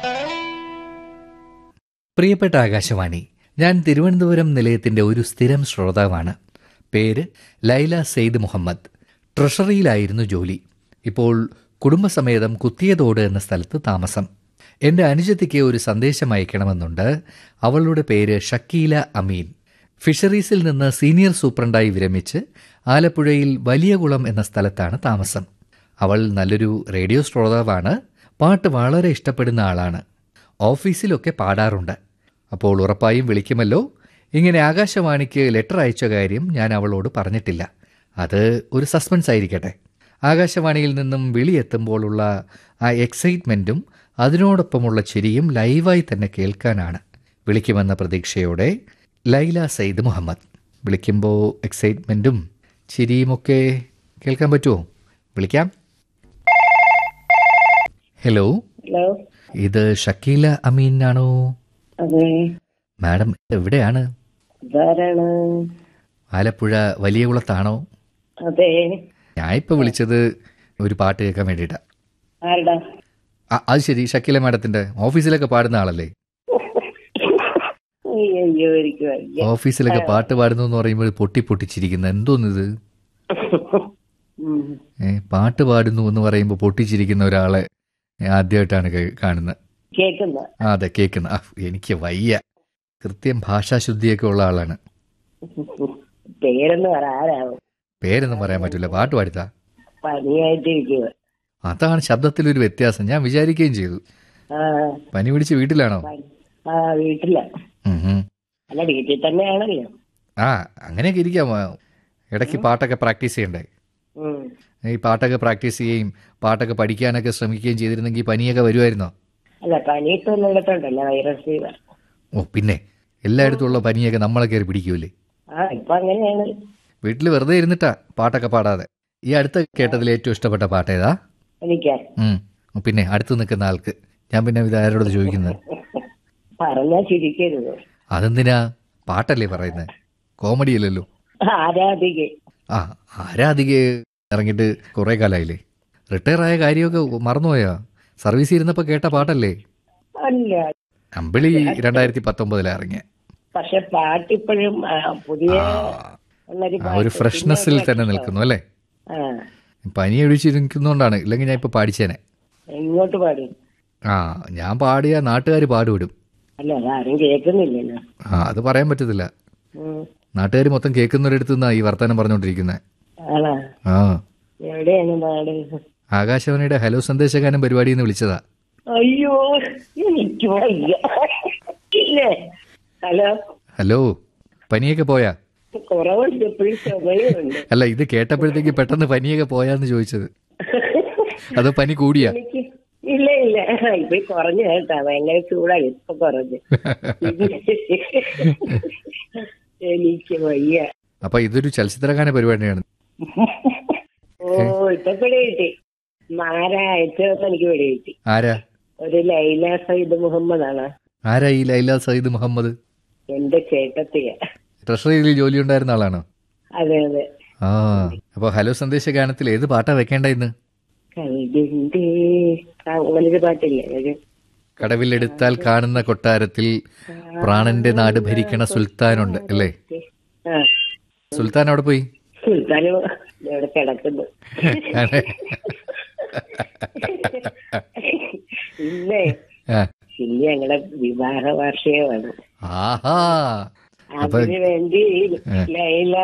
പ്രിയപ്പെട്ട ആകാശവാണി ഞാൻ തിരുവനന്തപുരം നിലയത്തിന്റെ ഒരു സ്ഥിരം ശ്രോതാവാണ് പേര് ലൈല സെയ്ദ് മുഹമ്മദ് ട്രഷറിയിലായിരുന്നു ജോലി ഇപ്പോൾ കുടുംബസമേതം കുത്തിയതോട് എന്ന സ്ഥലത്ത് താമസം എന്റെ അനുജത്തിക്ക് ഒരു സന്ദേശം അയക്കണമെന്നുണ്ട് അവളുടെ പേര് ഷക്കീല അമീൻ ഫിഷറീസിൽ നിന്ന് സീനിയർ സൂപ്രണ്ടായി വിരമിച്ച് ആലപ്പുഴയിൽ വലിയകുളം എന്ന സ്ഥലത്താണ് താമസം അവൾ നല്ലൊരു റേഡിയോ ശ്രോതാവാണ് പാട്ട് വളരെ ഇഷ്ടപ്പെടുന്ന ആളാണ് ഓഫീസിലൊക്കെ പാടാറുണ്ട് അപ്പോൾ ഉറപ്പായും വിളിക്കുമല്ലോ ഇങ്ങനെ ആകാശവാണിക്ക് ലെറ്റർ അയച്ച കാര്യം ഞാൻ അവളോട് പറഞ്ഞിട്ടില്ല അത് ഒരു സസ്പെൻസ് ആയിരിക്കട്ടെ ആകാശവാണിയിൽ നിന്നും വിളിയെത്തുമ്പോഴുള്ള ആ എക്സൈറ്റ്മെൻറ്റും അതിനോടൊപ്പമുള്ള ചിരിയും ലൈവായി തന്നെ കേൾക്കാനാണ് വിളിക്കുമെന്ന പ്രതീക്ഷയോടെ ലൈല സയ്യിദ് മുഹമ്മദ് വിളിക്കുമ്പോൾ എക്സൈറ്റ്മെൻറ്റും ചിരിയുമൊക്കെ കേൾക്കാൻ പറ്റുമോ വിളിക്കാം ഹലോ ഹലോ ഇത് ഷക്കീല അമീനാണോ അതെ മാഡം എവിടെയാണ് ഇതാരാണ് ആലപ്പുഴ വലിയ കുളത്താണോ അതെ ഞാൻ ഇപ്പൊ വിളിച്ചത് ഒരു പാട്ട് കേൾക്കാൻ വേണ്ടിയിട്ടാ ആരടാ ആ, അത് ശരി ഷക്കീല മാഡത്തിന്റെ ഓഫീസിലൊക്കെ പാടുന്ന ആളല്ലേ അയ്യോ എനിക്ക് വയ്യ ഓഫീസിലൊക്കെ പാട്ട് പാടുന്നു എന്ന് പറയുമ്പോൾ പൊട്ടി പൊട്ടിച്ചിരിക്കുന്ന എന്തോന്നിത് ഉം. ഏ, പാട്ട് പാടുന്നു എന്ന് പറയുമ്പോൾ പൊട്ടിച്ചിരിക്കുന്ന ഒരാളെ ആദ്യമായിട്ടാണ് കേ- കാണുന്നത് കേക്കുന്ന ആ അതെ കേൾക്കുന്ന ആ, എനിക്ക് വയ്യ കൃത്യം ഭാഷാശുദ്ധിയൊക്കെ ഉള്ള ആളാണ് പേരെന്ന് പറ ആരാവും പേരൊന്നും പറയാൻ പറ്റില്ല പാട്ട് പാടിത്താ പനിയായിട്ടിരിക്കുക അതാണ് ശബ്ദത്തിലൊരു വ്യത്യാസം ഞാൻ വിചാരിക്കുകയും ചെയ്തു ആ പനി പിടിച്ച് വീട്ടിലാണോ പനി- ആ വീട്ടില ഉം ഉം. അല്ല വീട്ടിൽ തന്നെയാണല്ലോ ആ അങ്ങനെയൊക്കെ ഇരിക്കാം ആ, ഇടയ്ക്ക് പാട്ടൊക്കെ പ്രാക്ടീസ് ചെയ്യണ്ടേ ഉം. ഈ പാട്ടൊക്കെ പ്രാക്ടീസ് ചെയ്യുകയും പാട്ടൊക്കെ പഠിക്കാനൊക്കെ ശ്രമിക്കുകയും ചെയ്തിരുന്നെങ്കിൽ പനിയൊക്കെ വരുമായിരുന്നോ അല്ല പനി ഇപ്പൊ ഉള്ളിടത്തുണ്ടല്ലോ വൈറസ് ഫീവർ ഓ പിന്നെ എല്ലായിടത്തും ഉള്ള പനിയൊക്കെ നമ്മളെ കയറി പിടിക്കൂലേ ആ ഇപ്പൊ അങ്ങനെയാണ് വീട്ടിൽ വെറുതെ ഇരുന്നിട്ടാ പാട്ടൊക്കെ പാടാതെ ഈ അടുത്ത് കേട്ടതിൽ ഏറ്റവും ഇഷ്ടപ്പെട്ട പാട്ട് ഏതാ എനിക്ക് ഉം. പിന്നെ അടുത്ത് നിൽക്കുന്ന ആൾക്ക് ഞാൻ പിന്നെ ഇത് ആരോട് ചോദിക്കുന്നത് പറഞ്ഞാ ചിരിക്കരുത് അതെന്തിനാ പാട്ടല്ലേ പറയുന്നത് കോമഡി അല്ലല്ലോ ആരാധിക ആ ആരാധിക ഇറങ്ങിയിട്ട് കുറേ കാലമായില്ലേ റിട്ടയർ ആയ കാര്യമൊക്കെ മറന്നുപോയാ സർവീസ് ഇരുന്നപ്പോൾ കേട്ട പാട്ടല്ലേ അല്ല അമ്പിളി രണ്ടായിരത്തി പത്തൊമ്പതിലാണ് ഇറങ്ങിയ പക്ഷെ പാട്ടിപ്പോഴും ആ, പുതിയ ആ, ഉള്ളൊരു ആ ഒരു പാട്ട് ഫ്രഷ്നെസ്സിൽ പിന്നെ തന്നെ ഇഷ്ടം. നിൽക്കുന്നു അല്ലേ ആ പനി ഒഴിച്ചിരിക്കുന്നോണ്ടാണ് ഇല്ലെങ്കിൽ ഞാൻ ഇപ്പൊ പാടിച്ചേനെ ഇങ്ങോട്ട് പാടി ആ ഞാൻ പാടിയ നാട്ടുകാർ പാടുവിടും അല്ല അതാരും കേൾക്കുന്നില്ലല്ലോ ആ അത് പറയാൻ പറ്റത്തില്ല ഉം. നാട്ടുകാർ മൊത്തം കേൾക്കുന്നൊരിടത്തു നിന്നാ ഈ വർത്തമാനം പറഞ്ഞുകൊണ്ടിരിക്കുന്നത് ആണോ ആ എവിടെയാണ് നാട് ആകാശവാണിയുടെ ഹലോ സന്ദേശഗാനം പരിപാടിയിൽ നിന്ന് വിളിച്ചതാ അയ്യോ എനിക്ക് വയ്യ ഇല്ലേ ഹലോ ഹലോ പനിയൊക്കെ പോയാ കുറവുണ്ട് എപ്പോഴും ചുമയുണ്ട് അല്ല ഇത് കേട്ടപ്പോഴത്തേക്ക് പെട്ടെന്ന് പനിയൊക്കെ പോയാന്ന് ചോദിച്ചത് അതോ പനി കൂടിയാ എനിക്ക് ഇല്ല ഇല്ല ഇപ്പൊ കുറഞ്ഞു കേട്ടാ ഭയങ്കര ചൂടായി ഇപ്പൊ കുറഞ്ഞു എനിക്ക് വയ്യ അപ്പൊ ഇതൊരു ചലച്ചിത്രഗാന പരിപാടിയാണ് ഓ ഇപ്പൊ പിടി കിട്ടി മാരാ അയച്ചതെന്ന് എനിക്ക് പിടി കിട്ടി ആരാ ഒരു ലൈല സയ്യിദ് മുഹമ്മദ് ആണ് ആരാ ഈ ലൈല സയ്യിദ് മുഹമ്മദ് എന്റെ ചേട്ടത്തിയ ട്രഷറിയിൽ ജോലി ഉണ്ടായിരുന്ന ആളാണോ അതെ അതെ ആ അപ്പൊ ഹലോ സന്ദേശഗാനത്തിൽ ഏത് പാട്ടാ വെക്കേണ്ട ഇന്ന് കൽബിന്റെ ആ, അങ്ങനൊരു പാട്ടില്ലേ ഒരു കടവിലെടുത്താൽ കാണുന്ന കൊട്ടാരത്തിൽ പ്രാണന്റെ നാട് ഭരിക്കണ സുൽത്താനുണ്ട് അല്ലേ ആ സുൽത്താൻ അവിടെ പോയി സുൽത്താന് ഇവിടെ കിടക്കുന്നു അതെ. ഇന്നേ ആ. ഇന്ന് ഞങ്ങളുടെ വിവാഹ വാർഷികമാണ് ആഹാ അപ്പൊ അതിനു വേണ്ടി ലൈല